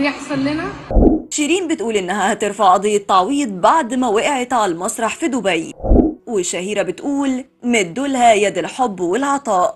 بيحصل لنا شيرين بتقول إنها هترفع قضية تعويض بعد ما وقعت على المسرح في دبي وشهيرة بتقول مدوا لها يد الحب والعطاء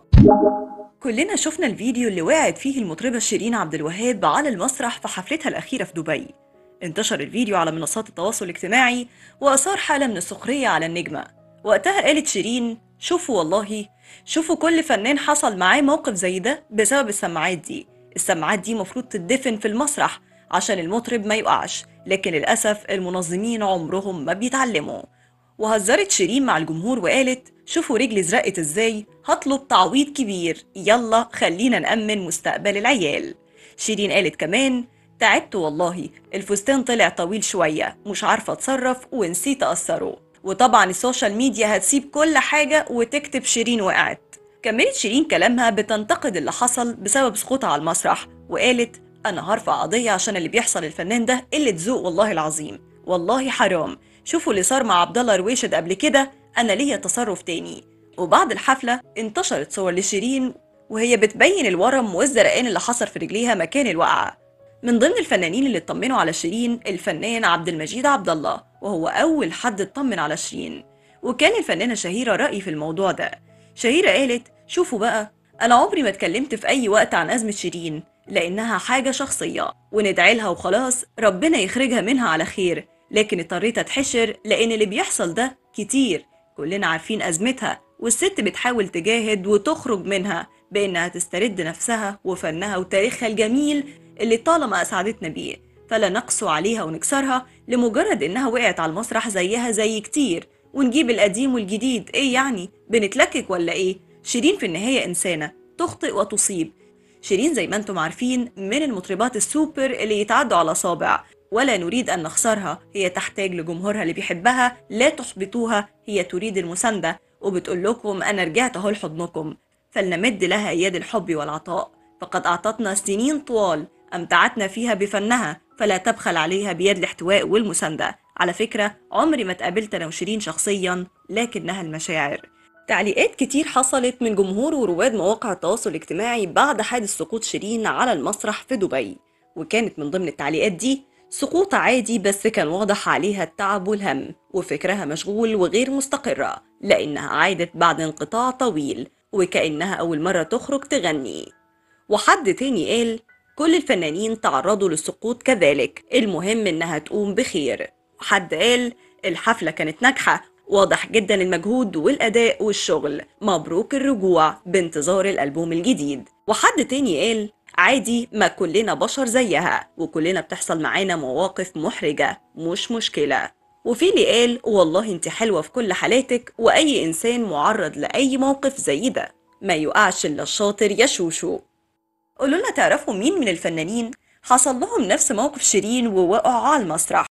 كلنا شفنا الفيديو اللي وقعت فيه المطربة شيرين عبد الوهاب على المسرح في حفلتها الأخيرة في دبي انتشر الفيديو على منصات التواصل الاجتماعي وأثار حالة من السخرية على النجمة وقتها قالت شيرين شوفوا والله شوفوا كل فنان حصل معاه موقف زي ده بسبب السماعات دي السماعات دي مفروض تدفن في المسرح عشان المطرب ما يقعش لكن للأسف المنظمين عمرهم ما بيتعلموا وهزرت شيرين مع الجمهور وقالت شوفوا رجلي زرقت ازاي هطلب تعويض كبير يلا خلينا نأمن مستقبل العيال شيرين قالت كمان تعبت والله الفستان طلع طويل شوية مش عارفة اتصرف ونسيت أقصره وطبعا السوشيال ميديا هتسيب كل حاجة وتكتب شيرين وقعت كملت شيرين كلامها بتنتقد اللي حصل بسبب سقوطها على المسرح وقالت أنا هرفع قضية عشان اللي بيحصل للفنان ده قلة ذوق والله العظيم والله حرام شوفوا اللي صار مع عبد الله رويشد قبل كده أنا ليا تصرف تاني وبعد الحفلة انتشرت صور لشيرين وهي بتبين الورم والزرقان اللي حصل في رجليها مكان الوقعة من ضمن الفنانين اللي اطمنوا على شيرين الفنان عبد المجيد عبد الله وهو أول حد اطمن على شيرين وكان الفنانة شهيرة رأي في الموضوع ده شهيرة قالت شوفوا بقى أنا عمري ما اتكلمت في أي وقت عن أزمة شيرين لأنها حاجة شخصية وندعي لها وخلاص ربنا يخرجها منها على خير لكن اضطريت أتحشر لأن اللي بيحصل ده كتير كلنا عارفين أزمتها والست بتحاول تجاهد وتخرج منها بإنها تسترد نفسها وفنها وتاريخها الجميل اللي طالما أسعدتنا بيه فلا نقسو عليها ونكسرها لمجرد إنها وقعت على المسرح زيها زي كتير ونجيب القديم والجديد إيه يعني بنتلكك ولا إيه شيرين في النهاية إنسانة تخطئ وتصيب شيرين زي ما انتم عارفين من المطربات السوبر اللي يتعدوا على صابع ولا نريد أن نخسرها هي تحتاج لجمهورها اللي بيحبها لا تحبطوها هي تريد المساندة وبتقول لكم أنا رجعت أهو لحضنكم فلنمد لها يد الحب والعطاء فقد أعطتنا سنين طوال أمتعتنا فيها بفنها فلا تبخل عليها بيد الاحتواء والمساندة على فكرة عمري ما اتقابلت أنا وشيرين شخصيا لكنها المشاعر تعليقات كتير حصلت من جمهور ورواد مواقع التواصل الاجتماعي بعد حادث سقوط شيرين على المسرح في دبي وكانت من ضمن التعليقات دي سقوط عادي بس كان واضح عليها التعب والهم وفكرها مشغول وغير مستقرة لأنها عادت بعد انقطاع طويل وكأنها أول مرة تخرج تغني وحد تاني قال كل الفنانين تعرضوا للسقوط كذلك المهم إنها تقوم بخير وحد قال الحفلة كانت ناجحة واضح جدا المجهود والأداء والشغل مبروك الرجوع بانتظار الألبوم الجديد وحد تاني قال عادي ما كلنا بشر زيها وكلنا بتحصل معانا مواقف محرجة مش مشكلة وفي اللي قال والله انت حلوة في كل حالاتك وأي إنسان معرض لأي موقف زي ده ما يقعش إلا الشاطر يا شوشو قولوا لنا تعرفوا مين من الفنانين حصل لهم نفس موقف شيرين ووقعوا على المسرح